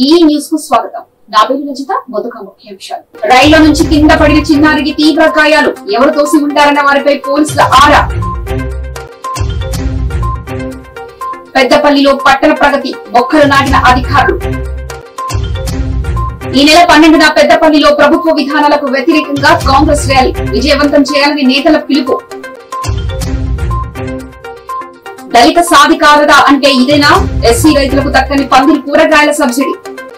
ఈ న్యూస్ కు స్వాగతం నా పేరు రజిత మొదక ముఖ్యాంశాలు రైల్లో నుంచి కింద పడిన చిన్నారికి తీవ్ర గాయాలు ఎవరు తోసి ఉంటారన్న వారిపై పోలీసుల ఆరా పెద్దపల్లిలో పట్టణ ప్రగతి మొక్కలు నాటిన అధికారులు ఈ నెల పన్నెండున పెద్దపల్లిలో ప్రభుత్వ విధానాలకు వ్యతిరేకంగా కాంగ్రెస్ ర్యాలీ విజయవంతం చేయాలని నేతల పిలుపు దళిత సాధికారత అంటే ఇదేనా ఎస్సీ రైతులకు దక్కని పందిరి కూరగాయల సబ్సిడీ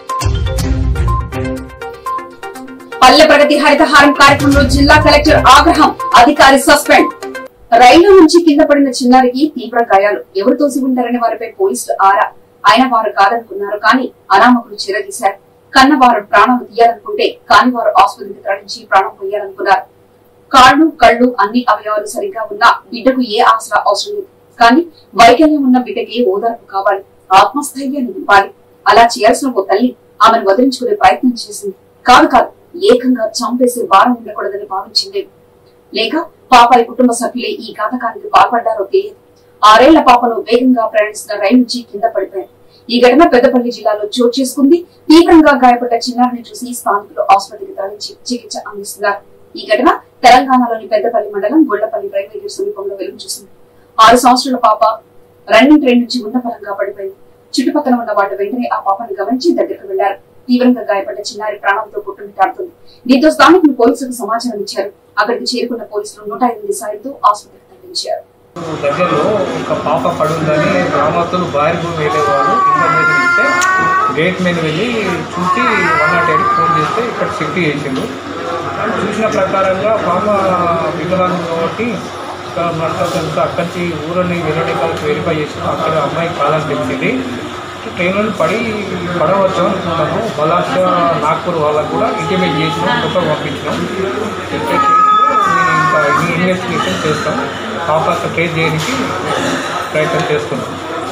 పల్లె ప్రగతి హరితహారం కార్యక్రమంలో జిల్లా కలెక్టర్ ఆగ్రహం అధికారి సస్పెండ్ రైలు నుంచి కింద పడిన చిన్నారికి తీవ్ర గాయాలు ఎవరు తోసి ఉంటారనే వారిపై పోలీసులు ఆరా ఆయన వారు కాదనుకున్నారు కానీ అనామకులు చిరదీశారు కన్నవారు ప్రాణం తీయాలనుకుంటే కాని వారు ఆసుపత్రికి తరలించి ప్రాణం పోయాలనుకున్నారు కాళ్ళు కళ్ళు అన్ని అవయవాలు సరిగ్గా ఉన్నా బిడ్డకు ఏ ఆసరా అవసరం లేదు కానీ వైకల్యం ఉన్న బిడ్డకి ఓదార్పు కావాలి ఆత్మస్థైర్యాన్ని నింపాలి అలా చేయాల్సిన ఓ తల్లి ఆమెను వదిలించుకునే ప్రయత్నం చేసింది కాదు కాదు ఏకంగా చంపేసే భారం ఉండకూడదని భావించింది లేక పాపాయి కుటుంబ సభ్యులే ఈ ఘాతకానికి పాల్పడ్డారో తెలియదు ఆరేళ్ల పాపను వేగంగా ప్రయాణిస్తున్న రైలు నుంచి కింద పడిపోయారు ఈ ఘటన పెద్దపల్లి జిల్లాలో చోటు చేసుకుంది తీవ్రంగా గాయపడ్డ చిన్నారిని చూసి స్థానికులు ఆసుపత్రికి తరలించి చికిత్స అందిస్తున్నారు ఈ ఘటన తెలంగాణలోని పెద్దపల్లి మండలం గొల్లపల్లి రైల్వే గేట్ సమీపంలో వెలుగు చూసింది ఆరు సంవత్సరాల పాప రన్నింగ్ ట్రైన్ నుంచి ఉన్న పరంగా పడిపోయింది చుట్టుపక్కల ఉన్న వాటి వెంటనే ఆ పాపను గమనించి దగ్గరకు వెళ్లారు తీవ్రంగా గాయపడ్డ చిన్నారి ప్రాణంతో కొట్టుమిట్టాడుతుంది దీంతో స్థానికులు పోలీసులకు సమాచారం ఇచ్చారు అక్కడికి చేరుకున్న పోలీసులు నూట ఎనిమిది సాయంతో ఆసుపత్రికి తరలించారు దగ్గరలో ఒక పాప పడుందని గ్రామస్తులు బారికు వెళ్ళేవారు ఇన్ఫర్మేషన్ ఇస్తే గేట్ మీద వెళ్ళి చూసి వన్ నాట్ ఎయిట్ ఫోన్ చేస్తే ఇక్కడ షిఫ్ట్ చేసిండు చూసిన ప్రకారంగా పాప వికలాంగం కాబట్టి ఇక్కడ మనతో అక్కడి నుంచి ఊరిని వెళ్ళడానికి వెరిఫై చేసి అక్కడ అమ్మాయి కాదని తెలిసింది ట్రైన్ నుండి పడి పడవచ్చు అనుకున్నాము బలాష నాగ్పూర్ వాళ్ళకు కూడా ఇంటిమేట్ చేసినాం ఒక పంపించినాం చెప్తే నేను ఇంకా ఈ ఇన్వెస్టిగేషన్ చేస్తాం పాప ట్రేస్ చేయడానికి ప్రయత్నం చేస్తున్నాం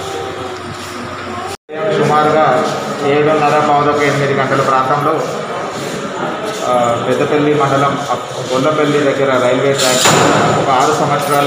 సుమారుగా ఏడున్నర పావులకు ఎనిమిది గంటల ప్రాంతంలో ఆ, పెద్దపల్లి మండలం అప్- గొల్లపల్లి దగ్గర రైల్వే ట్రాక్ ఒక ఆరు సంవత్సరాల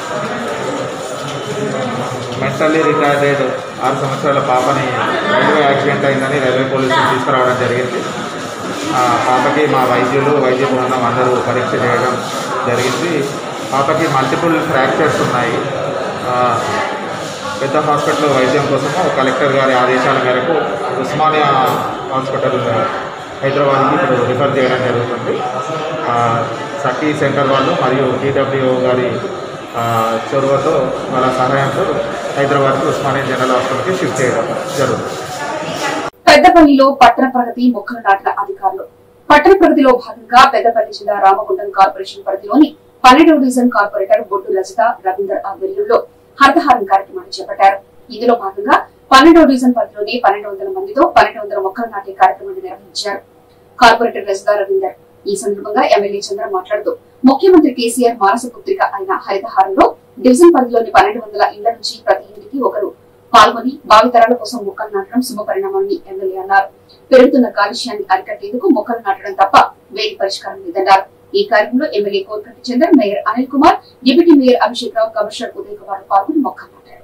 మెంటల్లీ రిటార్డెడ్ ఆరు సంవత్సరాల పాపని రైల్వే యాక్సిడెంట్ అయిందని రైల్వే పోలీసులు తీసుకురావడం జరిగింది ఆ పాపకి మా వైద్యులు వైద్య బృందం అందరూ పరీక్ష చేయడం జరిగింది పాపకి మల్టిపుల్ ఫ్రాక్చర్స్ ఉన్నాయి ఆ, పెద్ద హాస్పిటల్లో వైద్యం కోసము కలెక్టర్ గారి ఆదేశాల మేరకు ఉస్మానియా హాస్పిటల్ హైదరాబాద్కి ఇప్పుడు రిఫర్ చేయడం జరుగుతుంది ఆ, సఖీ సెంటర్ వాళ్ళు మరియు టీడబ్ల్యూ గారి ఆ, చొరవతో వాళ్ళ సహాయంతో హైదరాబాద్కి ఉస్మానియా జనరల్ హాస్పిటల్కి షిఫ్ట్ చేయడం జరుగుతుంది పెద్దపల్లిలో పట్టణ ప్రగతి మొక్కలు నాటిన అధికారులు పట్టణ ప్రగతిలో భాగంగా పెద్దపల్లి జిల్లా రామగుండం కార్పొరేషన్ పరిధిలోని పన్నెండవ డివిజన్ కార్పొరేటర్ బొడ్డు రజిత రవీందర్ ఆధ్వర్యంలో హరితహారం కార్యక్రమాన్ని చేపట్టారు ఇందులో భాగంగా పన్నెండవ డివిజన్ పరిధిలోని పన్నెండు వందల మందితో పన్నెండు వందల మొక్కలు నాటే కార్యక్రమాన్ని నిర్వహించారు కార్పొరేటర్ రజిత రవీందర్ ఈ సందర్భంగా ఎమ్మెల్యే చంద్ర మాట్లాడుతూ ముఖ్యమంత్రి కేసీఆర్ మానస పుత్రిక అయిన హరితహారంలో డివిజన్ పరిధిలోని పన్నెండు వందల ఇళ్ల నుంచి ప్రతి ఇంటికి ఒకరు పాల్గొని భావితరాల కోసం మొక్కలు నాటడం శుభ పరిణామని ఎమ్మెల్యే అన్నారు పెరుగుతున్న కాలుష్యాన్ని అరికట్టేందుకు మొక్కలు నాటడం తప్ప వేడి పరిష్కారం లేదన్నారు ఈ కార్యక్రమంలో MLA Kolkatti Chandra mayor Anil Kumar deputy mayor Abhishek Rao commissioner Uday Kumar పాల్గొని మొక్కలు నాటారు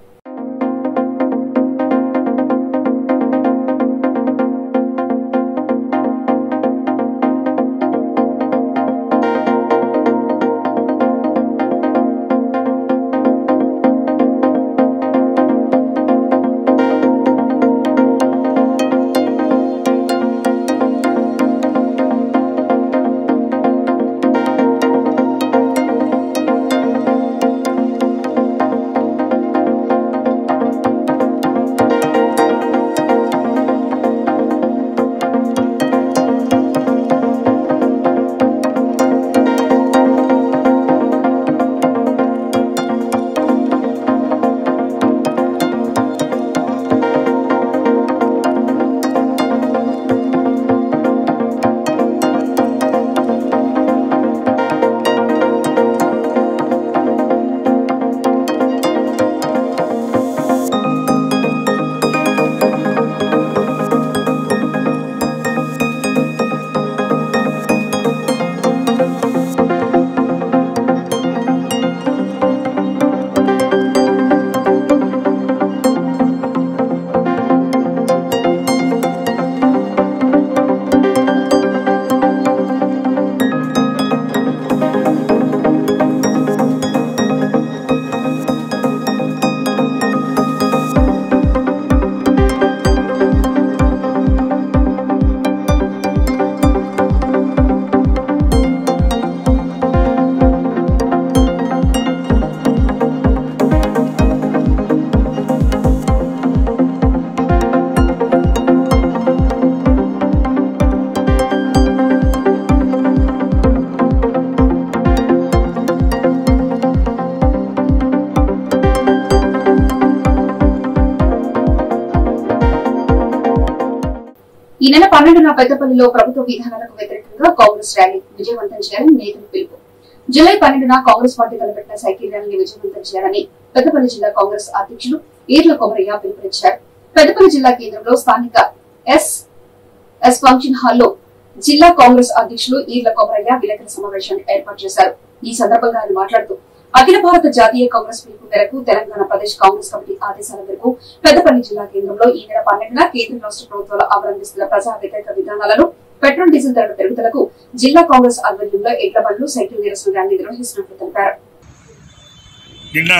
ఈ నెల పన్నెండున పెద్దపల్లిలో ప్రభుత్వ విధానాలకు వ్యతిరేకంగా కాంగ్రెస్ ర్యాలీ విజయవంతం చేయాలని నేతలు పిలుపు జూలై పన్నెండున కాంగ్రెస్ పార్టీ తలపెట్టిన సైకిల్ ర్యాలీని విజయవంతం చేయాలని పెద్దపల్లి జిల్లా కాంగ్రెస్ అధ్యక్షులు ఈర్ల కొమరయ్య పిలుపునిచ్చారు పెద్దపల్లి జిల్లా కేంద్రంలో స్థానిక ఎస్ ఎస్ ఫంక్షన్ హాల్లో జిల్లా కాంగ్రెస్ అధ్యక్షులు ఈర్ల కొమరయ్య విలేకరుల సమావేశాన్ని ఏర్పాటు చేశారు ఈ సందర్భంగా ఆయన మాట్లాడుతూ అఖిల భారత జాతీయ కాంగ్రెస్ పిలుపు మేరకు తెలంగాణ ప్రదేశ్ కాంగ్రెస్ కమిటీ ఆదేశాల మేరకు పెద్దపల్లి జిల్లా కేంద్రంలో ఈ నెల పన్నెండున కేంద్ర రాష్ట్ర ప్రభుత్వాలు అవలంబిస్తున్న ప్రజా వ్యతిరేక విధానాలను పెట్రోల్ డీజిల్ ధరల పెరుగుదలకు జిల్లా కాంగ్రెస్ ఆధ్వర్యంలో ఎడ్ల బండ్లు సైకిల్ నిరసన ర్యాలీ నిర్వహిస్తున్నట్లు తెలిపారు నిన్న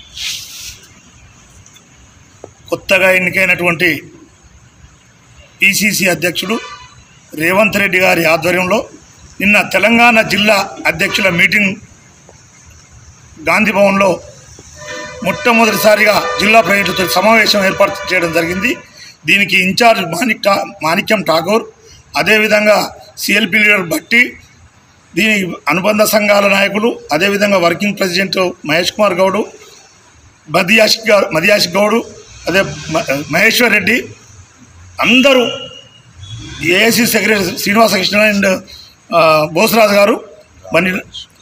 కొత్తగా ఎన్నికైనటువంటి పిసిసి అధ్యక్షుడు రేవంత్ రెడ్డి గారి ఆధ్వర్యంలో నిన్న తెలంగాణ జిల్లా అధ్యక్షుల మీటింగ్ గాంధీ భవన్లో మొట్టమొదటిసారిగా జిల్లా ప్రజలతో సమావేశం ఏర్పాటు చేయడం జరిగింది దీనికి ఇన్ఛార్జ్ మాణిక్ టా మాణిక్యం ఠాగూర్ అదేవిధంగా సిఎల్పి లీడర్ భట్టి దీని అనుబంధ సంఘాల నాయకులు అదేవిధంగా వర్కింగ్ ప్రెసిడెంట్ మహేష్ కుమార్ గౌడు మదియాష్ గా- మదియాష్ గౌడు అదే మ- మహేశ్వర్ రెడ్డి అందరూ AIC secretary Srinivasa Krishna and uh, Bosaraju గారు మరి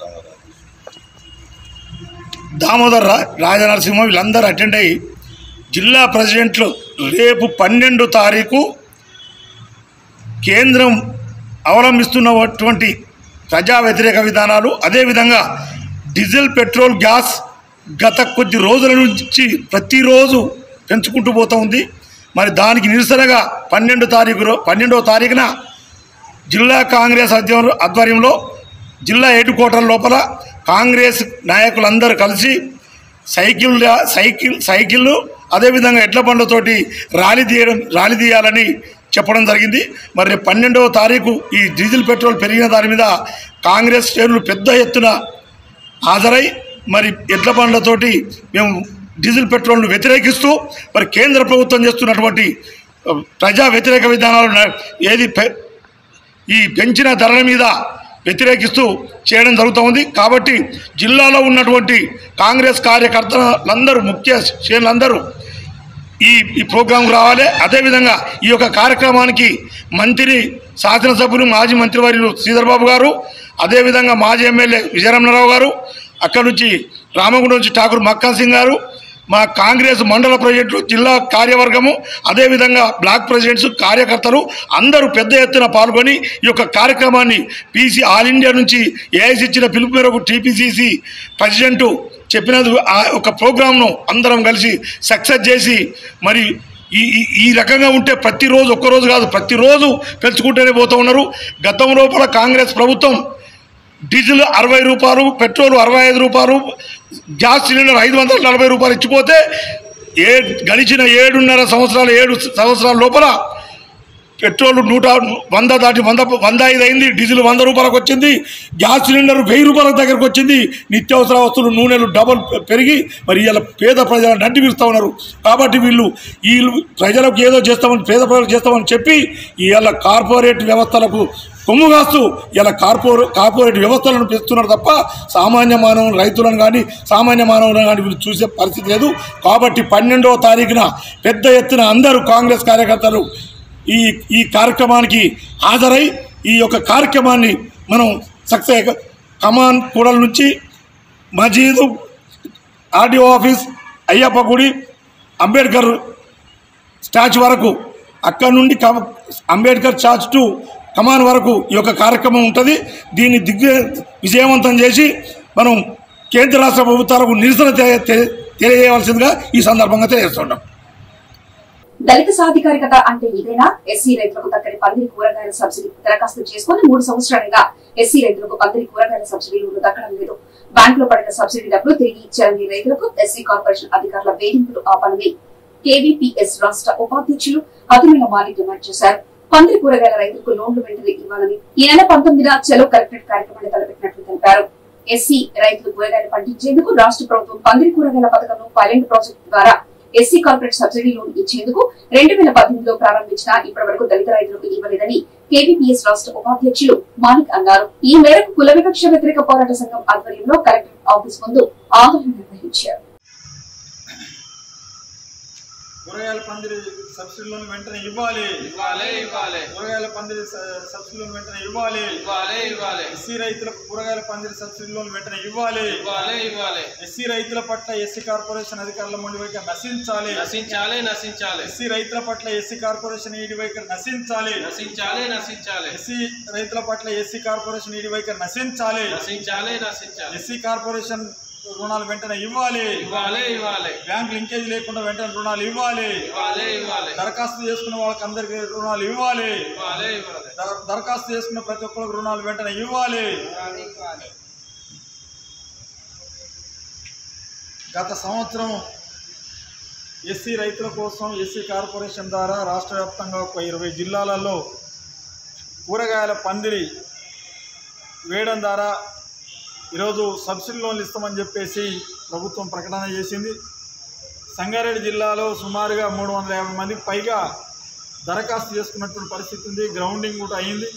దామోదర్ రా రాజనరసింహ వీళ్ళందరూ అటెండ్ అయ్యి జిల్లా ప్రెసిడెంట్లు రేపు పన్నెండు తారీఖు కేంద్రం అవలంబిస్తున్నటువంటి ప్రజా వ్యతిరేక విధానాలు అదేవిధంగా డీజిల్ పెట్రోల్ గ్యాస్ గత కొద్ది రోజుల నుంచి ప్రతిరోజు పెంచుకుంటూ పోతూ ఉంది మరి దానికి నిరసనగా పన్నెండు తారీఖు రో- పన్నెండవ తారీఖున జిల్లా కాంగ్రెస్ ఆధ్వర్యం- ఆధ్వర్యంలో జిల్లా హెడ్ క్వార్టర్ లోపల కాంగ్రెస్ నాయకులందరూ కలిసి సైకిల్ రా- సైకిల్ సైకిళ్ళు అదేవిధంగా ఎడ్ల బండ్లతోటి ర్యాలీ తీయడం ర్యాలీ తీయాలని చెప్పడం జరిగింది మరి రేపు పన్నెండవ తారీఖు ఈ డీజిల్ పెట్రోల్ పెరిగిన దాని మీద కాంగ్రెస్ శ్రేణులు పెద్ద ఎత్తున హాజరై మరి ఎడ్ల బండ్లతోటి మేము డీజిల్ పెట్రోల్ను వ్యతిరేకిస్తూ మరి కేంద్ర ప్రభుత్వం చేస్తున్నటువంటి ఆ, ప్రజా వ్యతిరేక విధానాలు న- ఏది పె- ఈ పెంచిన ధరల మీద వ్యతిరేకిస్తూ చేయడం జరుగుతోంది కాబట్టి జిల్లాలో ఉన్నటువంటి కాంగ్రెస్ కార్యకర్తలందరూ ముఖ్య శ్రేణులందరూ ఈ ఈ ప్రోగ్రాం రావాలి అదేవిధంగా ఈ యొక్క కార్యక్రమానికి మంత్రి శాసనసభ్యులు మాజీ మంత్రివర్యులు శ్రీధర్ బాబు గారు అదేవిధంగా మాజీ ఎమ్మెల్యే విజయరమణరావు గారు అక్కడ నుంచి రామగుండం నుంచి ఠాకూర్ మక్కా సింగ్ గారు మా కాంగ్రెస్ మండల ప్రెసిడెంట్లు జిల్లా కార్యవర్గము అదేవిధంగా బ్లాక్ ప్రెసిడెంట్స్ కార్యకర్తలు అందరూ పెద్ద ఎత్తున పాల్గొని ఈ యొక్క కార్యక్రమాన్ని పీసీ ఆల్ ఇండియా నుంచి ఏఐసి ఇచ్చిన పిలుపు మేరకు టీపీసీసీ ప్రెసిడెంటు చెప్పినది ఆ ఒక ప్రోగ్రామ్ను అందరం కలిసి సక్సెస్ చేసి మరి ఈ ఈ- ఈ రకంగా ఉంటే ప్రతిరోజు ఒక్కరోజు కాదు ప్రతిరోజు పెంచుకుంటూనే పోతూ ఉన్నారు గతం లోపల కాంగ్రెస్ ప్రభుత్వం డీజిల్ అరవై రూపాయలు పెట్రోల్ అరవై ఐదు రూపాయలు గ్యాస్ సిలిండర్ ఐదు వందల నలభై రూపాయలు ఇచ్చిపోతే ఏ గడిచిన ఏడున్నర సంవత్సరాలు ఏడు సంవత్సరాల లోపల పెట్రోల్ నూట వంద దాటి వంద వంద ఐదు అయింది డీజిల్ వంద రూపాయలకు వచ్చింది గ్యాస్ సిలిండర్ వెయ్యి రూపాయల దగ్గరకు వచ్చింది నిత్యావసర వస్తువులు నూనెలు డబల్ పెరిగి మరి ఇలా పేద ప్రజల నడ్డి విరుస్తూ ఉన్నారు కాబట్టి వీళ్ళు వీళ్ళు ప్రజలకు ఏదో చేస్తామని పేద ప్రజలకు చేస్తామని చెప్పి ఇవాళ కార్పొరేట్ వ్యవస్థలకు కొమ్ము కాస్తూ ఇలా కార్పొరే కార్పొరేట్ వ్యవస్థలను పెంచుతున్నారు తప్ప సామాన్య మానవులు రైతులను కానీ సామాన్య మానవులను కానీ వీళ్ళు చూసే పరిస్థితి లేదు కాబట్టి పన్నెండవ తారీఖున పెద్ద ఎత్తున అందరూ కాంగ్రెస్ కార్యకర్తలు ఈ ఈ కార్యక్రమానికి హాజరై ఈ యొక్క కార్యక్రమాన్ని మనం సక్సెస్ కమాన్ కూడల నుంచి మజీదు ఆర్డీఓ ఆఫీస్ అయ్యప్ప గుడి అంబేద్కర్ స్టాచ్యూ వరకు అక్కడ నుండి కమ- అంబేద్కర్ చార్జ్ టు కమాన్ వరకు ఈ యొక్క కార్యక్రమం ఉంటుంది దీన్ని దిగ్గ విజయవంతం చేసి మనం కేంద్ర రాష్ట్ర ప్రభుత్వాలకు నిరసన తె- తె- తెలియజేయవలసిందిగా ఈ సందర్భంగా తెలియజేస్తున్నాం దళిత సాధికారికత అంటే ఇదేనా ఎస్సీ రైతులకు దక్కని పందిరి కూరగాయల సబ్సిడీ దరఖాస్తు చేసుకుని మూడు సంవత్సరాలుగా ఎస్సీ రైతులకు పందిరి కూరగాయల సబ్సిడీలు దక్కడం లేదు బ్యాంకులో పడిన సబ్సిడీ డబ్బులు తిరిగి ఇచ్చారని రైతులకు ఎస్సీ కార్పొరేషన్ అధికారుల వేధింపులు ఆపాలని కేవీపీఎస్ రాష్ట్ర ఉపాధ్యక్షులు అతుమిల మాలి డిమాండ్ చేశారు పందిరి కూరగాయల రైతులకు లోన్లు వెంటనే ఇవ్వాలని ఈ నెల పంతొమ్మిదిన చలో కలెక్టరేట్ కార్యక్రమాన్ని తలపెట్టినట్లు తెలిపారు ఎస్సీ రైతులు కూరగాయలు పండించేందుకు రాష్ట్ర ప్రభుత్వం పందిరి కూరగాయల పథకంను పైలట్ ప్రాజెక్టు ద్వారా ఎస్సీ కార్పొరేట్ సబ్సిడీ లోన్ ఇచ్చేందుకు రెండు వేల పద్దెనిమిదిలో ప్రారంభించిన ఇప్పటి వరకు దళిత రైతులకు ఇవ్వలేదని కేవీపీఎస్ రాష్ట్ర ఉపాధ్యక్షులు మాలిక్ అన్నారు ఈ మేరకు కుల వివక్ష వ్యతిరేక పోరాట సంఘం ఆధ్వర్యంలో కలెక్టరేట్ ఆఫీస్ ముందు ఆందోళన నిర్వహించారు కూరగాయల పందిరి సబ్సిడీలను వెంటనే ఇవ్వాలి ఇవ్వాలి ఇవ్వాలి కూరగాయల పందిరి స- సబ్సిడీలను వెంటనే ఇవ్వాలి ఇవ్వాలి ఇవ్వాలి ఎస్సీ రైతులకు కూరగాయల పందిరి సబ్సిడీలను వెంటనే ఇవ్వాలి ఇవ్వాలి ఇవ్వాలి ఎస్సీ రైతుల పట్ల ఎస్సీ కార్పొరేషన్ అధికారుల మొండి వైఖరి నశించాలి నశించాలి నశించాలి ఎస్సీ రైతుల పట్ల ఎస్సీ కార్పొరేషన్ ఈడి వైఖరి నశించాలి నశించాలి నశించాలి ఎస్సీ రైతుల పట్ల ఎస్సీ కార్పొరేషన్ ఈడి వైఖరి నశించాలి నశించాలి నశించాలి ఎస్సీ కార్పొరేషన్ రుణాలు వెంటనే ఇవ్వాలి ఇవ్వాలి ఇవ్వాలి బ్యాంక్ లింకేజ్ లేకుండా వెంటనే రుణాలు ఇవ్వాలి ఇవ్వాలి ఇవ్వాలి దరఖాస్తు చేసుకున్న వాళ్ళకి అందరికి రుణాలు ఇవ్వాలి ఇవ్వాలి ఇవ్వాలి దర- దరఖాస్తు చేసుకున్న ప్రతి ఒక్కరికి రుణాలు వెంటనే ఇవ్వాలి గత సంవత్సరం ఎస్సీ రైతుల కోసం ఎస్సీ కార్పొరేషన్ ద్వారా రాష్ట్ర వ్యాప్తంగా ఒక ఇరవై జిల్లాలలో కూరగాయల పందిరి వేయడం ద్వారా ఈరోజు సబ్సిడీ లోన్లు ఇస్తామని చెప్పేసి ప్రభుత్వం ప్రకటన చేసింది సంగారెడ్డి జిల్లాలో సుమారుగా మూడు వందల యాభై మందికి పైగా దరఖాస్తు చేసుకున్నటువంటి పరిస్థితి ఉంది గ్రౌండింగ్ కూడా అయింది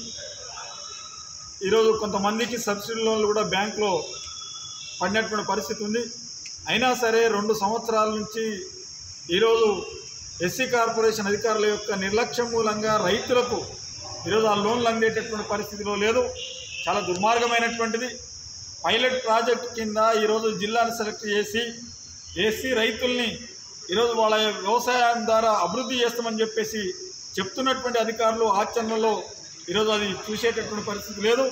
ఈరోజు కొంతమందికి సబ్సిడీ లోన్లు కూడా బ్యాంకులో పడినటువంటి పరిస్థితి ఉంది అయినా సరే రెండు సంవత్సరాల నుంచి ఈరోజు ఎస్సీ కార్పొరేషన్ అధికారుల యొక్క నిర్లక్ష్యం మూలంగా రైతులకు ఈరోజు ఆ లోన్లు అందేటటువంటి పరిస్థితిలో లేదు చాలా దుర్మార్గమైనటువంటిది పైలట్ ప్రాజెక్ట్ కింద ఈరోజు జిల్లాను సెలెక్ట్ చేసి ఎస్సీ రైతుల్ని ఈరోజు వాళ్ళ వ్యవసాయం ద్వారా అభివృద్ధి చేస్తామని చెప్పేసి చెప్తున్నటువంటి అధికారులు ఆచరణలో ఈరోజు అది చూసేటటువంటి పరిస్థితి లేదు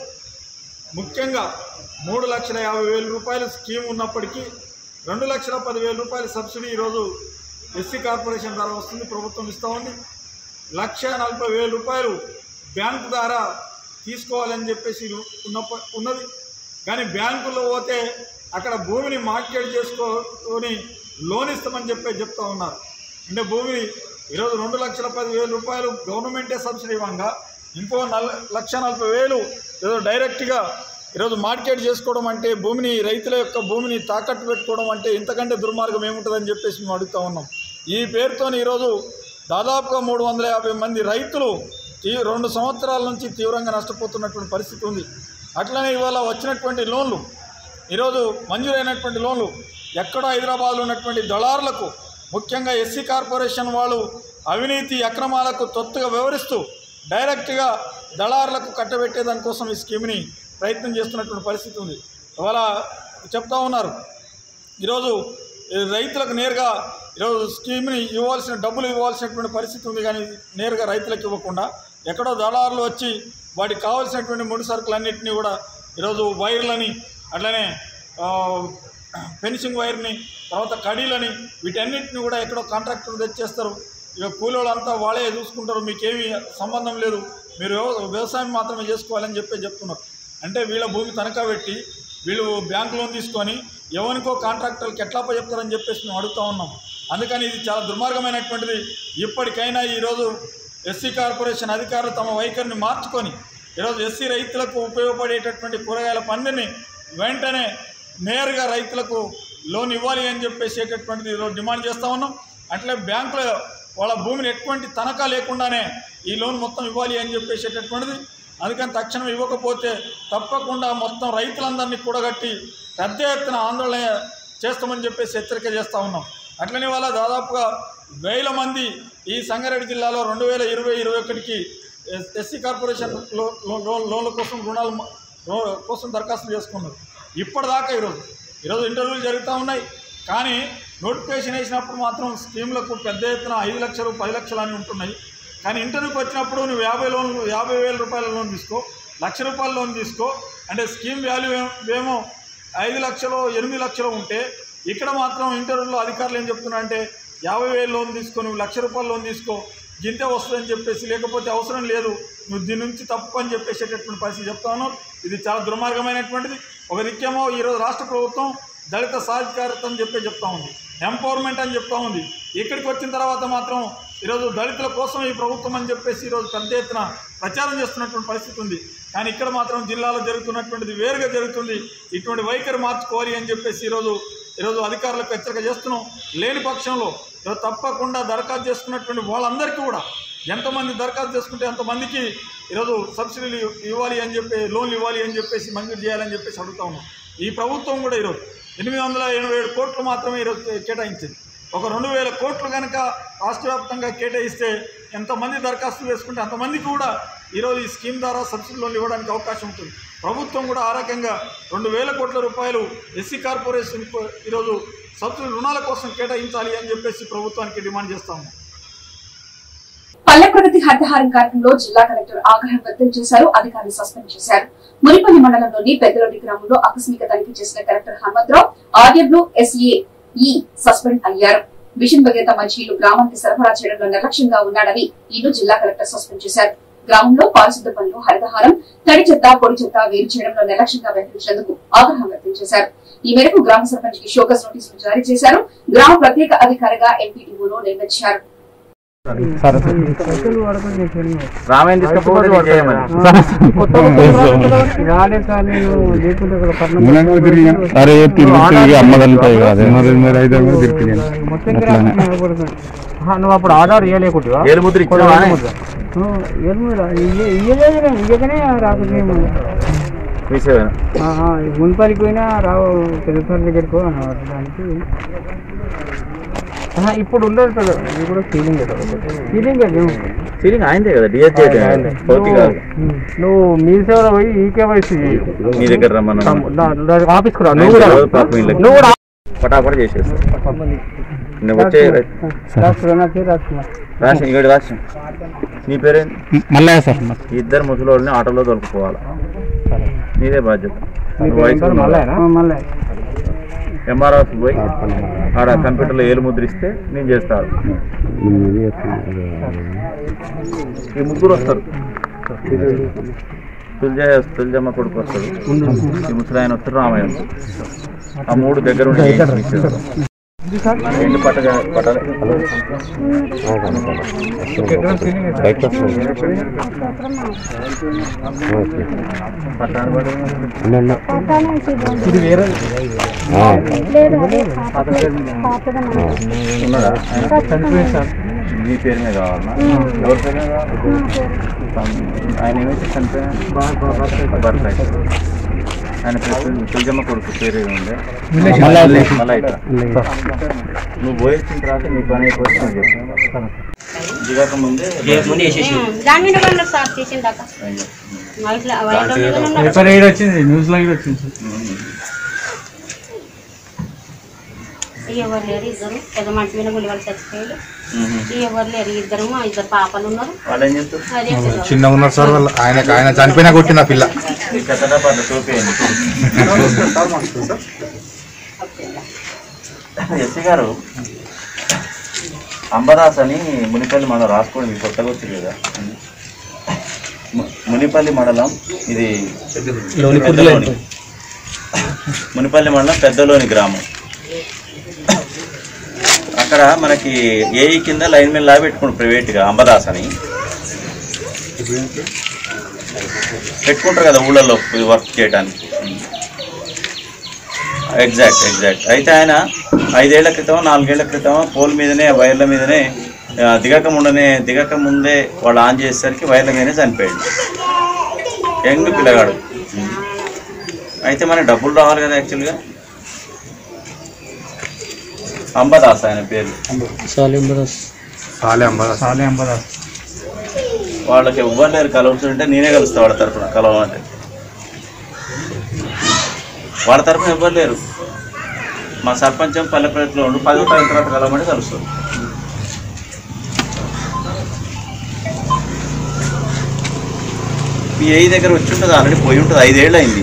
ముఖ్యంగా మూడు లక్షల యాభై వేల రూపాయల స్కీమ్ ఉన్నప్పటికీ రెండు లక్షల పదివేల రూపాయల సబ్సిడీ ఈరోజు ఎస్సీ కార్పొరేషన్ ద్వారా వస్తుంది ప్రభుత్వం ఇస్తూ ఉంది లక్ష నలభై వేల రూపాయలు బ్యాంకు ద్వారా తీసుకోవాలని చెప్పేసి ఉన్నప్ప ఉన్నది కానీ బ్యాంకులో పోతే అక్కడ భూమిని మార్కెట్ చేసుకొని లోన్ ఇస్తామని చెప్పి చెప్తా ఉన్నారు అంటే భూమిని ఈరోజు రెండు లక్షల పదివేల రూపాయలు గవర్నమెంటే సబ్సిడీ ఇవ్వంగా ఇంకో నల్ లక్ష నలభై వేలు ఏదో డైరెక్ట్గా ఈరోజు మార్కెట్ చేసుకోవడం అంటే భూమిని రైతుల యొక్క భూమిని తాకట్టు పెట్టుకోవడం అంటే ఇంతకంటే దుర్మార్గం ఏముంటుందని చెప్పేసి మేము అడుగుతా ఉన్నాం ఈ పేరుతో ఈరోజు దాదాపుగా మూడు వందల యాభై మంది రైతులు ఈ రెండు సంవత్సరాల నుంచి తీవ్రంగా నష్టపోతున్నటువంటి పరిస్థితి ఉంది అట్లనే ఇవాళ వచ్చినటువంటి లోన్లు ఈరోజు మంజూరైనటువంటి లోన్లు ఎక్కడో హైదరాబాద్లో ఉన్నటువంటి దళారులకు ముఖ్యంగా ఎస్సీ కార్పొరేషన్ వాళ్ళు అవినీతి అక్రమాలకు తొత్తుగా వివరిస్తూ డైరెక్ట్గా దళారులకు కట్టబెట్టే దానికోసం ఈ స్కీమ్ని ప్రయత్నం చేస్తున్నటువంటి పరిస్థితి ఉంది ఇవాళ చెప్తా ఉన్నారు ఈరోజు ఈ రైతులకు నేరుగా ఈరోజు స్కీమ్ని ఇవ్వాల్సిన డబ్బులు ఇవ్వాల్సినటువంటి పరిస్థితి ఉంది కానీ నేరుగా రైతులకు ఇవ్వకుండా ఎక్కడో దళారులు వచ్చి వాటికి కావాల్సినటువంటి ముడి సరుకులన్నింటినీ కూడా ఈరోజు వైర్లని అట్లనే ఆ, ఫెన్సింగ్ వైర్ని తర్వాత కడీలని వీటన్నిటిని కూడా ఎక్కడో కాంట్రాక్టర్ తెచ్చేస్తారు ఇక కూలోళ్ళంతా వాళ్ళే చూసుకుంటారు మీకేమీ సంబంధం లేదు మీరు వ్యవ- వ్యవసాయం మాత్రమే చేసుకోవాలని చెప్పి చెప్తున్నారు అంటే వీళ్ళ భూమి తనఖా పెట్టి వీళ్ళు బ్యాంక్ లోన్ తీసుకొని ఎవరికో కాంట్రాక్టర్కి ఎట్లా చెప్తారని చెప్పేసి మేము అడుగుతా ఉన్నాం అందుకని ఇది చాలా దుర్మార్గమైనటువంటిది ఇప్పటికైనా ఈరోజు ఎస్సీ కార్పొరేషన్ అధికారులు తమ వైఖరిని మార్చుకొని ఈరోజు ఎస్సీ రైతులకు ఉపయోగపడేటటువంటి కూరగాయల పందిని వెంటనే నేరుగా రైతులకు లోన్ ఇవ్వాలి అని చెప్పేసేటటువంటిది ఈరోజు డిమాండ్ చేస్తూ ఉన్నాం అట్లే బ్యాంకులో వాళ్ళ భూమిని ఎటువంటి తనఖా లేకుండానే ఈ లోన్ మొత్తం ఇవ్వాలి అని చెప్పేసేటటువంటిది అందుకని తక్షణం ఇవ్వకపోతే తప్పకుండా మొత్తం రైతులందరినీ కూడగట్టి పెద్ద ఎత్తున ఆందోళన చేస్తామని చెప్పేసి హెచ్చరిక చేస్తూ ఉన్నాం అట్లనే వాళ్ళ దాదాపుగా వేల మంది ఈ సంగారెడ్డి జిల్లాలో రెండు వేల ఇరవై ఇరవై ఒకటికి ఎస్సీ కార్పొరేషన్ లో లో- లో- లోన్ల కోసం రుణాలు మ- రో- కోసం దరఖాస్తు చేసుకున్నారు ఇప్పటిదాకా ఈరోజు ఈరోజు ఇంటర్వ్యూలు జరుగుతూ ఉన్నాయి కానీ నోటిఫికేషన్ వేసినప్పుడు మాత్రం స్కీమ్లకు పెద్ద ఎత్తున ఐదు లక్షలు పది లక్షలు అని ఉంటున్నాయి కానీ ఇంటర్వ్యూకి వచ్చినప్పుడు నువ్వు యాభై లోన్లు యాభై వేల రూపాయల లోన్ తీసుకో లక్ష రూపాయల లోన్ తీసుకో అంటే స్కీమ్ వాల్యూ ఏం- ఏమో ఐదు లక్షలు ఎనిమిది లక్షలు ఉంటే ఇక్కడ మాత్రం ఇంటర్వ్యూలో అధికారులు ఏం చెప్తున్నారంటే యాభై వేలు లోన్ తీసుకో నువ్వు లక్ష రూపాయల లోన్ తీసుకో గింతే వస్తుందని చెప్పేసి లేకపోతే అవసరం లేదు నువ్వు దీని నుంచి తప్పు అని చెప్పేసేటటువంటి పరిస్థితి చెప్తా ఉన్నావు ఇది చాలా దుర్మార్గమైనటువంటిది ఒక దిక్కేమో ఈరోజు రాష్ట్ర ప్రభుత్వం దళిత సాధికారత అని చెప్పి చెప్తా ఉంది ఎంపవర్మెంట్ అని చెప్తా ఉంది ఇక్కడికి వచ్చిన తర్వాత మాత్రం ఈరోజు దళితుల కోసం ఈ ప్రభుత్వం అని చెప్పేసి ఈరోజు పెద్ద ఎత్తున ప్రచారం చేస్తున్నటువంటి పరిస్థితి ఉంది కానీ ఇక్కడ మాత్రం జిల్లాలో జరుగుతున్నటువంటిది వేరుగా జరుగుతుంది ఇటువంటి వైఖరి మార్చుకోవాలి అని చెప్పేసి ఈరోజు ఈరోజు అధికారులకు హెచ్చరిక చేస్తున్నాం లేని పక్షంలో ఈరోజు తప్పకుండా దరఖాస్తు చేసుకున్నటువంటి వాళ్ళందరికీ కూడా ఎంతమంది దరఖాస్తు చేసుకుంటే అంతమందికి ఈరోజు సబ్సిడీలు ఇవ్వాలి అని చెప్పి లోన్లు ఇవ్వాలి అని చెప్పేసి మంజూరు చేయాలని చెప్పేసి అడుగుతా ఉన్నాం ఈ ప్రభుత్వం కూడా ఈరోజు ఎనిమిది వందల ఎనభై ఏడు కోట్లు మాత్రమే ఈరోజు కేటాయించింది ఒక రెండు వేల కోట్లు కనుక రాష్ట్ర వ్యాప్తంగా కేటాయిస్తే ఎంతమంది దరఖాస్తు వేసుకుంటే అంతమందికి కూడా ఈరోజు ఈ స్కీమ్ ద్వారా సబ్సిడీ లోన్లు ఇవ్వడానికి అవకాశం ఉంటుంది ప్రభుత్వం కూడా ఆ రకంగా రెండు వేల కోట్ల రూపాయలు ఎస్సీ కార్పొరేషన్ ఈరోజు సబ్సిడీ రుణాల కోసం కేటాయించాలి అని చెప్పేసి ప్రభుత్వానికి డిమాండ్ చేస్తాము పల్లె ప్రగతి హరితహారం కార్యక్రమంలో జిల్లా కలెక్టర్ ఆగ్రహం వ్యక్తం చేశారు అధికారులు సస్పెండ్ చేశారు మునిపల్లి మండలంలోని పెద్దలొడ్డి గ్రామంలో ఆకస్మిక తనిఖీ చేసిన collector Hanumantharao RW SA E suspend అయ్యారు మిషన్ భగీరథ మంచినీళ్లు గ్రామానికి సరఫరా చేయడంలో నిర్లక్ష్యంగా ఉన్నాడని ఈయన జిల్లా కలెక్టర్ సస్పెండ్ చేశారు గ్రామంలో పారిశుద్ధ పనులు హరితహారం తడి చెత్త పొడి చెత్త వేరు చేయడంలో నిర్లక్ష్యంగా వ్యవహరించినందుకు ఆగ్రహం వ్యక్తం చేశారు ఈ మేరకు గ్రామ సర్పంచ్ కి షోకస్ నోటీసులు జారీ చేశారు గ్రామ ప్రత్యేక అధికారిగా ఎంపీడీఓను నియమించారు రామాయణ తీసుకపోతే చేయమని అరే తిరిగి తిరిగి అమ్మదంటాయి కదా మరి మరి అయితే తిరిగి అట్లానే నువ్వు అప్పుడు ఆర్డర్ ఇవ్వలేకుంటువా ఏలుముద్ర ఇచ్చినావా అని? ఇయ్యగానే రాకుండా తీసేవాను మున్సిపాలిటీకి పోయినా రావు తెలుగు దగ్గరికి పో అన్నమాట దానికి ఆహా, ఇప్పుడు ఉండదు కదా ఇది కూడా ఫీలింగ్ ఫీలింగ్ సీలింగ్ అయిందే కదా డిఎస్ పౌతి కాదు నువ్వు మీ సేవలో పోయి ఈకేవైసీ మీ దగ్గర రమ్మన్నా ఆఫీస్ కూడా నువ్వు కూడా రోజు పాపం వీళ్ళకి. నువ్వు కూడా పటాపట చేసేస్తా నువ్వు వచ్చే రాసుకురా, నా పేరు రాసుకున్నా. రాసిన ఇక్కడ రాసిన నీ పేరేంటి మల్లయ్య సార్ ఈ ఇద్దరు ముసలోళ్ళని ఆటోలో తొలుకుపోవాలి నీదే బాధ్యత నువ్వు వయసు ఆ, మళ్ళీ ఎంఆర్ఆర్స్ పోయి ఆడ కంప్యూటర్లో ఏలు ముద్రిస్తే నేను చేస్తాను ఈ ముగ్గురు వస్తారు తుల్జ తుల్జమ్మ కొడుకు వస్తాడు ఈ ముసలాయన వస్తారు రామయ్య వస్తాడు ఆ మూడు దగ్గర ఉండి చేయించేస్తారు. రెండు పట్ట పట్టాలి పట్టాలు పడి ఉన్నాడా మీ పేరు మీద కావాలన్నా ఎవరి పేరు మీద కావాలి ఆయన ఏమైతే చనిపోయినా భర్త అయితే. ఆయన పేరు తులజమ్మ కొడుకు పేరు ఏమి ఉండే మలైక నువ్వు పోయించిన తర్వాత నీ పని అయిపోతే నేను చెప్తాను దిగక ముందే దాని మీద వాళ్ళు సార్ చేసిందాక ఇట్లా వైట్ మీద పేపర్ ఏడు వచ్చింది న్యూస్ లో కూడా వచ్చింది ఎవరు లేరు ఇద్దరు పెద్ద మనిషి మీద గుడి వాళ్ళు చచ్చిపోయారు ఎవరు లేరు ఇద్దరు మా ఇద్దరు పాపలు ఉన్నారు వాళ్ళు ఏం చెప్తారు అదే పిల్లలు. చిన్న ఉన్నారు సార్ వాళ్ళు ఆయన ఆయన చనిపోయినా కొట్టిన పిల్ల ఈ కథ పట్ల చూపేయండి ఎస్సీ గారు అంబదాస్ అని మునిపల్లి మండలం రాసుకోండి మీకు కొత్తగా వచ్చింది కదా ము- మునిపల్లి మండలం ఇది పెద్దలోని. మునిపల్లి మండలం పెద్దలోని గ్రామం అక్కడ మనకి ఏఈ కింద లైన్ మీద లా పెట్టుకుంటారు ప్రైవేట్గా అంబదాస్ అని పెట్టుకుంటారు కదా ఊళ్ళల్లో వర్క్ చేయడానికి ఎగ్జాక్ట్ ఎగ్జాక్ట్ అయితే ఆయన ఐదేళ్ల క్రితం నాలుగేళ్ల క్రితం పోల్ మీదనే వైర్ల మీదనే ఆ, దిగక ముందనే దిగక ముందే వాళ్ళు ఆన్ చేసేసరికి వైర్ల మీదనే చనిపోయాడు యంగ్ పిల్లగాడు అయితే మనకి డబ్బులు రావాలి కదా యాక్చువల్గా అంబదాస్ ఆయన పేరు సాలే అమ్మ చాలే అంబదా వాళ్ళకి ఇవ్వలేరు కలవచ్చుంటే నేనే కలుస్తా వాళ్ళ తరఫున కలవాలంటే వాళ్ళ తరఫున ఇవ్వలేరు మా సర్పంచం పల్లెపల్లిలో ఉండు పది రూపాయల తర్వాత కలవమని కలుస్తారు మీ ఏ దగ్గర వచ్చి ఉంటుంది ఆల్రెడీ పోయి ఉంటుంది ఐదేళ్ళు అయింది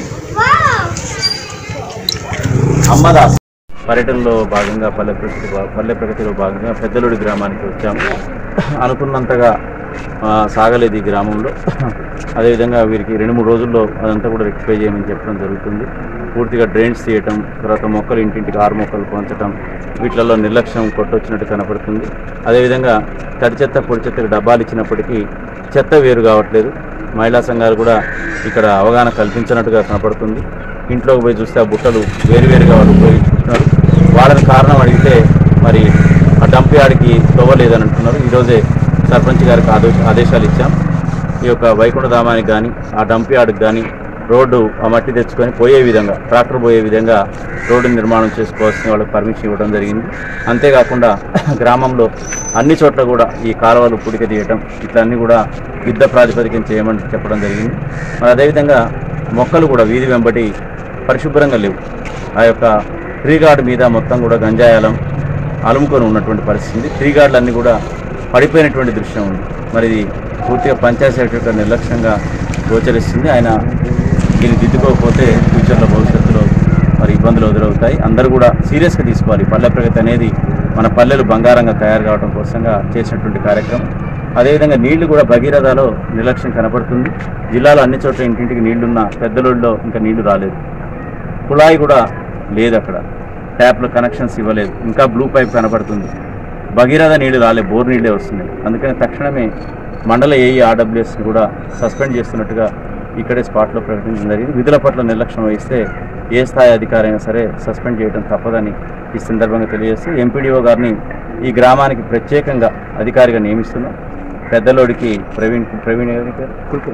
అమ్మదాస్ పర్యటనలో భాగంగా పల్లె ప్రగతి పల్లె ప్రగతిలో భాగంగా పెద్దలుడి గ్రామానికి వచ్చాము అనుకున్నంతగా ఆ, సాగలేదు ఈ గ్రామంలో అదేవిధంగా వీరికి రెండు మూడు రోజుల్లో అదంతా కూడా రెక్టిఫై చేయమని చెప్పడం జరుగుతుంది పూర్తిగా డ్రైన్స్ తీయటం తర్వాత మొక్కలు ఇంటింటికి ఆరు మొక్కలు పంచటం వీటిలలో నిర్లక్ష్యం కొట్టొచ్చినట్టు కనపడుతుంది అదేవిధంగా తడి చెత్త పొడి చెత్తకు డబ్బాలు ఇచ్చినప్పటికీ చెత్త వేరు కావట్లేదు మహిళా సంఘాలు కూడా ఇక్కడ అవగాహన కల్పించినట్టుగా కనపడుతుంది ఇంట్లోకి పోయి చూస్తే ఆ బుట్టలు వేరువేరుగా వాళ్ళు ఉపయోగించుకుంటున్నారు వాళ్ళని కారణం అడిగితే మరి ఆ డంప్ యార్డ్కి తవ్వలేదని అంటున్నారు ఈరోజే సర్పంచ్ గారికి ఆదేశ ఆదేశాలు ఇచ్చాం ఈ యొక్క వైకుంఠ ధామానికి కానీ ఆ డంప్ యార్డ్కి కానీ రోడ్డు ఆ మట్టి తెచ్చుకొని పోయే విధంగా ట్రాక్టర్ పోయే విధంగా రోడ్డు నిర్మాణం చేసుకోవాల్సిన వాళ్ళకి పర్మిషన్ ఇవ్వడం జరిగింది అంతేకాకుండా గ్రామంలో అన్ని చోట్ల కూడా ఈ కాలువలు పుడిక తీయటం ఇట్లా అన్నీ కూడా యుద్ధ ప్రాతిపదికన చేయమని చెప్పడం జరిగింది మరి అదేవిధంగా మొక్కలు కూడా వీధి వెంబడి పరిశుభ్రంగా లేవు ఆ యొక్క ట్రీ గార్డ్ మీద మొత్తం కూడా గంజాయాలం అలుముకొని ఉన్నటువంటి పరిస్థితి ట్రీ గార్డులు అన్నీ కూడా పడిపోయినటువంటి దృశ్యం ఉంది మరి ఇది పూర్తిగా పంచాయతీ సెక్రటరీ యొక్క నిర్లక్ష్యంగా గోచరిస్తుంది ఆయన దీన్ని దిద్దుకోకపోతే ఫ్యూచర్లో భవిష్యత్తులో మరి ఇబ్బందులు ఎదురవుతాయి అందరూ కూడా సీరియస్గా తీసుకోవాలి పల్లె ప్రగతి అనేది మన పల్లెలు బంగారంగా తయారు కావడం కోసంగా చేసినటువంటి కార్యక్రమం అదేవిధంగా నీళ్లు కూడా భగీరథలో నిర్లక్ష్యం కనపడుతుంది జిల్లాలో అన్ని చోట్ల ఇంటింటికి నీళ్లున్న పెద్దలోళ్ళలో ఇంకా నీళ్లు రాలేదు కుళాయి కూడా లేదు అక్కడ ట్యాప్లో కనెక్షన్స్ ఇవ్వలేదు ఇంకా బ్లూ పైప్ కనపడుతుంది భగీరథ నీళ్లు రాలే బోర్ నీళ్ళే వస్తున్నాయి అందుకని తక్షణమే మండల ఏఈ ఆర్డబ్ల్యూఎస్ని కూడా సస్పెండ్ చేస్తున్నట్టుగా ఇక్కడే స్పాట్లో ప్రకటించడం జరిగింది విధుల పట్ల నిర్లక్ష్యం వహిస్తే ఏ స్థాయి అధికారి అయినా సరే సస్పెండ్ చేయడం తప్పదని ఈ సందర్భంగా తెలియజేస్తూ ఎంపీడీఓ గారిని ఈ గ్రామానికి ప్రత్యేకంగా అధికారిగా నియమిస్తున్నాం పెద్దలోడికి ప్రవీణ్ ప్రవీణ్ ఎవరి పేరు?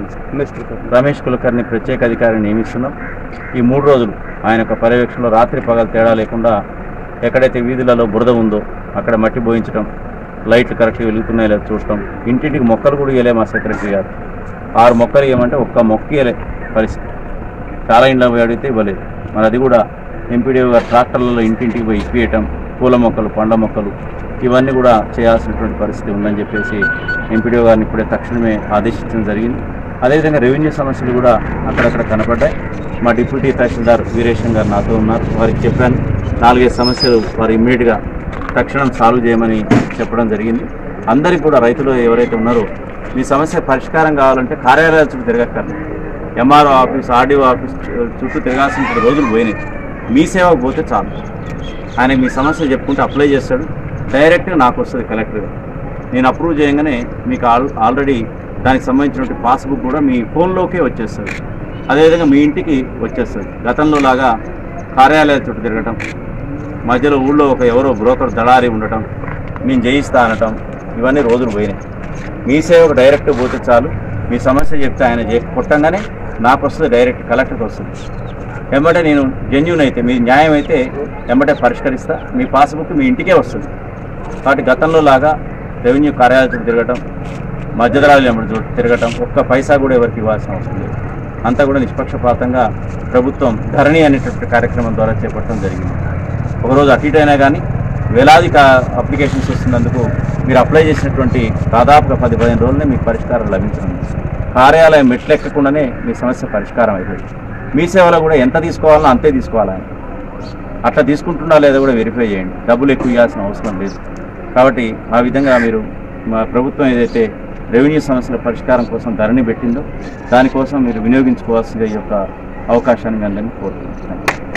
రమేష్ కులకర్ని ప్రత్యేక అధికారిని నియమిస్తున్నాం ఈ మూడు రోజులు ఆయన యొక్క పర్యవేక్షణలో రాత్రి పగలు తేడా లేకుండా ఎక్కడైతే వీధులలో బురద ఉందో అక్కడ మట్టి బోయించడం లైట్లు కరెక్ట్గా వెలుగుతున్నాయో లేదో చూడటం ఇంటింటికి మొక్కలు కూడా ఇవ్వలే మా సెక్రటరీ గారు ఆరు మొక్కలు ఇవ్వమంటే ఒక్క మొక్క ఇవ్వలే పరిస్థితి చాలా ఇండ్ల పోయి అడిగితే ఇవ్వలేదు మరి అది కూడా ఎంపీడీఓ గారు ట్రాక్టర్లలో ఇంటింటికి పోయి ఇప్పియటం పూల మొక్కలు పండ్ల మొక్కలు ఇవన్నీ కూడా చేయాల్సినటువంటి పరిస్థితి ఉందని చెప్పేసి ఎంపీడీఓ గారిని ఇప్పుడే తక్షణమే ఆదేశించడం జరిగింది అదేవిధంగా రెవెన్యూ సమస్యలు కూడా అక్కడక్కడ కనపడ్డాయి మా డిప్యూటీ తహసీల్దార్ వీరేశం గారు నాతో ఉన్నారు వారికి చెప్పాను నాలుగైదు సమస్యలు వారు ఇమ్మీడియట్గా తక్షణం సాల్వ్ చేయమని చెప్పడం జరిగింది అందరికీ కూడా రైతులు ఎవరైతే ఉన్నారో మీ సమస్య పరిష్కారం కావాలంటే కార్యాలయాల చుట్టూ తిరగక్కర్లేదు ఎంఆర్ఓ ఆఫీస్ ఆర్డీఓ ఆఫీస్ చు- చుట్టూ తిరగాల్సిన రోజులు పోయినాయి మీ సేవకు పోతే చాలు ఆయన మీ సమస్య చెప్పుకుంటే అప్లై చేస్తాడు డైరెక్ట్గా నాకు వస్తుంది కలెక్టర్గా నేను అప్రూవ్ చేయగానే మీకు ఆల్ ఆల్రెడీ దానికి సంబంధించినటువంటి పాస్బుక్ కూడా మీ ఫోన్లోకే వచ్చేస్తుంది అదేవిధంగా మీ ఇంటికి వచ్చేస్తుంది గతంలో లాగా కార్యాలయాల చుట్టూ తిరగటం మధ్యలో ఊళ్ళో ఒక ఎవరో బ్రోకర్ దళారి ఉండటం నేను జయిస్తా అనటం ఇవన్నీ రోజులు పోయినాయి మీ సేవకు డైరెక్ట్ పోతే చాలు మీ సమస్య చెప్తే ఆయన చే కొట్టంగానే నాకు వస్తుంది డైరెక్ట్ కలెక్టర్కి వస్తుంది వెంబటే నేను జెన్యున్ అయితే మీ న్యాయం అయితే వెంబటే పరిష్కరిస్తా మీ పాస్బుక్ మీ ఇంటికే వస్తుంది కాబట్టి గతంలో లాగా రెవెన్యూ కార్యాలయం చుట్టూ తిరగటం మధ్యధరాలు వెంబడి చూ- తిరగటం ఒక్క పైసా కూడా ఎవరికి ఇవ్వాల్సిన అవసరం లేదు అంతా కూడా నిష్పక్షపాతంగా ప్రభుత్వం ధరణి అనేటటువంటి కార్యక్రమం ద్వారా చేపట్టడం జరిగింది ఒకరోజు అటు ఇటు అయినా కానీ వేలాది కా అప్లికేషన్స్ వస్తున్నందుకు మీరు అప్లై చేసినటువంటి దాదాపుగా పది పదిహేను రోజులనే మీకు పరిష్కారం లభించనుంది కార్యాలయం మెట్లెక్కకుండానే మీ సమస్య పరిష్కారం అవుతుంది మీ సేవలో కూడా ఎంత తీసుకోవాలో అంతే తీసుకోవాలని అట్లా తీసుకుంటున్నా లేదా కూడా వెరిఫై చేయండి డబ్బులు ఎక్కువ ఇవ్వాల్సిన అవసరం లేదు కాబట్టి ఆ విధంగా మీరు మా ప్రభుత్వం ఏదైతే రెవెన్యూ సమస్యల పరిష్కారం కోసం ధరణి పెట్టిందో దానికోసం మీరు వినియోగించుకోవాల్సిన ఈ యొక్క అవకాశాన్ని మీ అందరినీ కోరుతున్నాను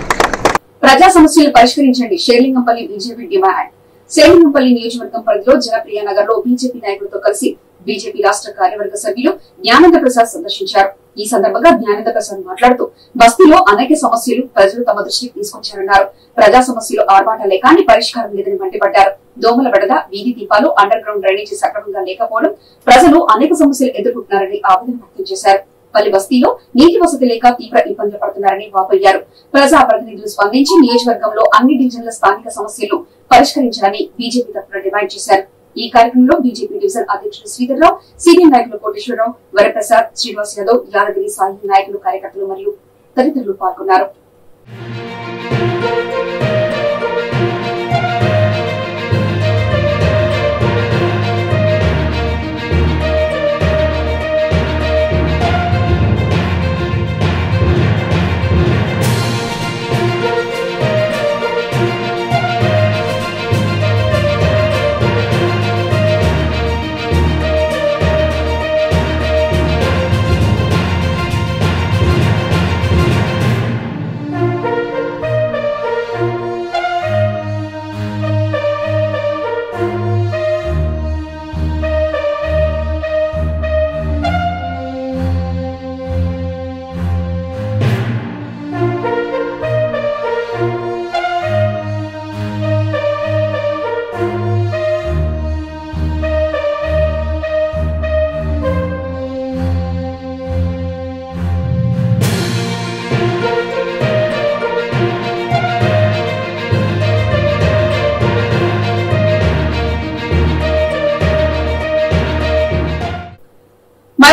ప్రజా సమస్యలు పరిష్కరించండి షేర్లింగంపల్లి బీజేపీ డిమాండ్ షేర్లింగంపల్లి నియోజకవర్గం పరిధిలో జనప్రియ నగర్ లో బీజేపీ నాయకులతో కలిసి బీజేపీ రాష్ట్ర కార్యవర్గ సభ్యులు జ్ఞానంద ప్రసాద్ సందర్శించారు ఈ సందర్భంగా జ్ఞానంద ప్రసాద్ మాట్లాడుతూ బస్తీలో అనేక సమస్యలు ప్రజలు తమ దృష్టికి తీసుకొచ్చారన్నారు ప్రజా సమస్యలు ఆర్భాటాలే కానీ పరిష్కారం లేదని మండిపడ్డారు దోమల బెడద వీధి దీపాలు అండర్ గ్రౌండ్ డ్రైనేజీ సక్రమంగా లేకపోవడం ప్రజలు అనేక సమస్యలు ఎదుర్కొంటున్నారని ఆవేదన వ్యక్తం చేశారు పల్లి బస్తీలో నీటి వసతి లేక తీవ్ర ఇబ్బందులు పడుతున్నారని వాపోయారు ప్రజా ప్రతినిధులు స్పందించి నియోజకవర్గంలో అన్ని డివిజన్ల స్థానిక సమస్యలు పరిష్కరించాలని బీజేపీ తరఫున డిమాండ్ చేశారు ఈ కార్యక్రమంలో బీజేపీ డివిజన్ అధ్యక్షుడు శ్రీధర్రావు సీనియర్ నాయకులు కోటేశ్వరరావు వరప్రసాద్ శ్రీనివాస్ యాదవ్ యాదగిరి సాయి నాయకులు కార్యకర్తలు మరియు తదితరులు పాల్గొన్నారు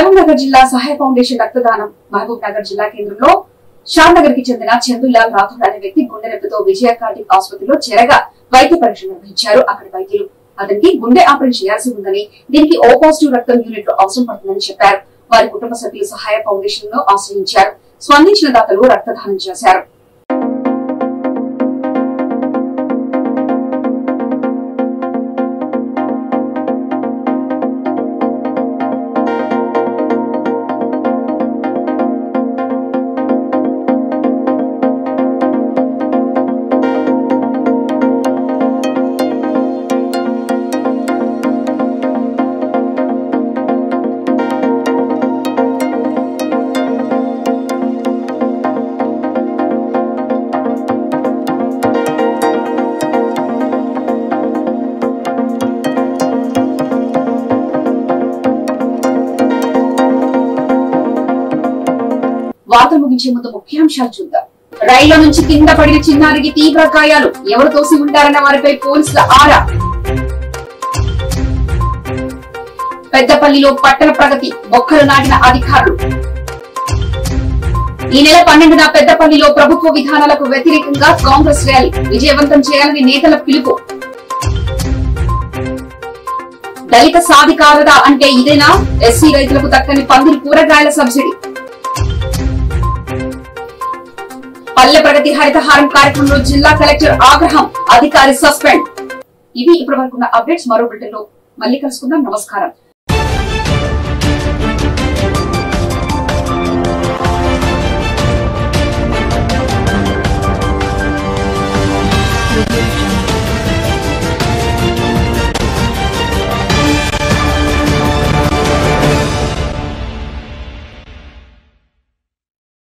మహబూబ్ నగర్ జిల్లా సహాయ ఫౌండేషన్ రక్తదానం మహబూబ్ నగర్ జిల్లా కేంద్రంలో షాద్ నగర్ కి చెందిన చందులాల్ రాథోడ్ అనే వ్యక్తి గుండె నొప్పితో విజయ కార్డిక్ ఆసుపత్రిలో చేరగా వైద్య పరీక్ష నిర్వహించారు అక్కడి వైద్యులు అతనికి గుండె ఆపరేషన్ చేయాల్సి ఉందని దీనికి ఓ పాజిటివ్ రక్తం యూనిట్లు అవసరం పడుతుందని చెప్పారు వారి కుటుంబ సభ్యులు సహాయ ఫౌండేషన్ ను ఆశ్రయించారు స్పందించిన దాతలు రక్తదానం చేశారు వార్తలు ముగించే ముందు ముఖ్యాంశాలు చూద్దాం రైలు నుంచి కింద పడిన చిన్నారికి తీవ్ర గాయాలు ఎవరు తోసి ఉంటారన్న వారిపై పోలీసుల ఆరా పెద్దపల్లిలో పట్టణ ప్రగతి మొక్కలు నాటిన అధికారులు ఈ నెల పన్నెండున పెద్దపల్లిలో ప్రభుత్వ విధానాలకు వ్యతిరేకంగా కాంగ్రెస్ ర్యాలీ విజయవంతం చేయాలని నేతల పిలుపు దళిత సాధికారత అంటే ఇదేనా ఎస్సీ రైతులకు దక్కని పందిరి కూరగాయల సబ్సిడీ పల్లె ప్రగతి హరితహారం కార్యక్రమంలో జిల్లా కలెక్టర్ ఆగ్రహం అధికారి సస్పెండ్ ఇవి ఇప్పటి వరకు అప్డేట్స్ మరో బులెటిన్ లో మళ్ళీ కలుసుకుందాం నమస్కారం